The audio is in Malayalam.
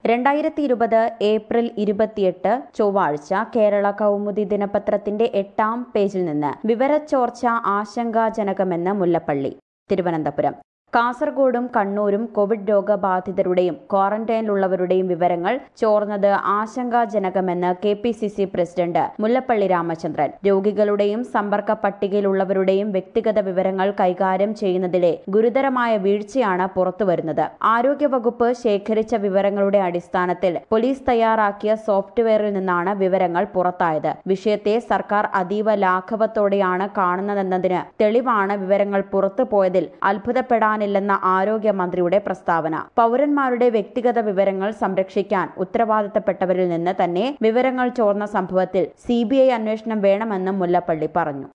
രണ്ടായിരത്തി ഇരുപത് ഏപ്രിൽ ഇരുപത്തിയെട്ട് ചൊവ്വാഴ്ച കേരള കൗമുദി ദിനപത്രത്തിന്റെ എട്ടാം പേജിൽ നിന്ന് വിവരച്ചോർച്ച ആശങ്കാജനകമെന്ന് മുല്ലപ്പള്ളി തിരുവനന്തപുരം കാസർഗോഡും കണ്ണൂരും കോവിഡ് രോഗബാധിതരുടെയും ക്വാറന്റൈനിലുള്ളവരുടെയും വിവരങ്ങൾ ചോർന്നത് ആശങ്കാജനകമെന്ന് K P C C president Mullappally Ramachandran രോഗികളുടെയും സമ്പർക്ക പട്ടികയിലുള്ളവരുടെയും വ്യക്തിഗത വിവരങ്ങൾ കൈകാര്യം ചെയ്യുന്നതിലെ ഗുരുതരമായ വീഴ്ചയാണ് പുറത്തുവരുന്നത് ആരോഗ്യവകുപ്പ് ശേഖരിച്ച വിവരങ്ങളുടെ അടിസ്ഥാനത്തിൽ പോലീസ് തയ്യാറാക്കിയ സോഫ്റ്റ്വെയറിൽ നിന്നാണ് വിവരങ്ങൾ പുറത്തായത് വിഷയത്തെ സർക്കാർ അതീവ ലാഘവത്തോടെയാണ് കാണുന്നതെന്നതിന് തെളിവാണ് വിവരങ്ങൾ പുറത്തുപോയതിൽ അത്ഭുതപ്പെടാനില്ലെന്ന ആരോഗ്യമന്ത്രിയുടെ പ്രസ്താവന പൗരന്മാരുടെ വ്യക്തിഗത വിവരങ്ങൾ സംരക്ഷിക്കാൻ ഉത്തരവാദിത്തപ്പെട്ടവരിൽ നിന്ന് തന്നെ വിവരങ്ങൾ ചോർന്ന സംഭവത്തിൽ സിബിഐ അന്വേഷണം വേണമെന്നും മുല്ലപ്പള്ളി പറഞ്ഞു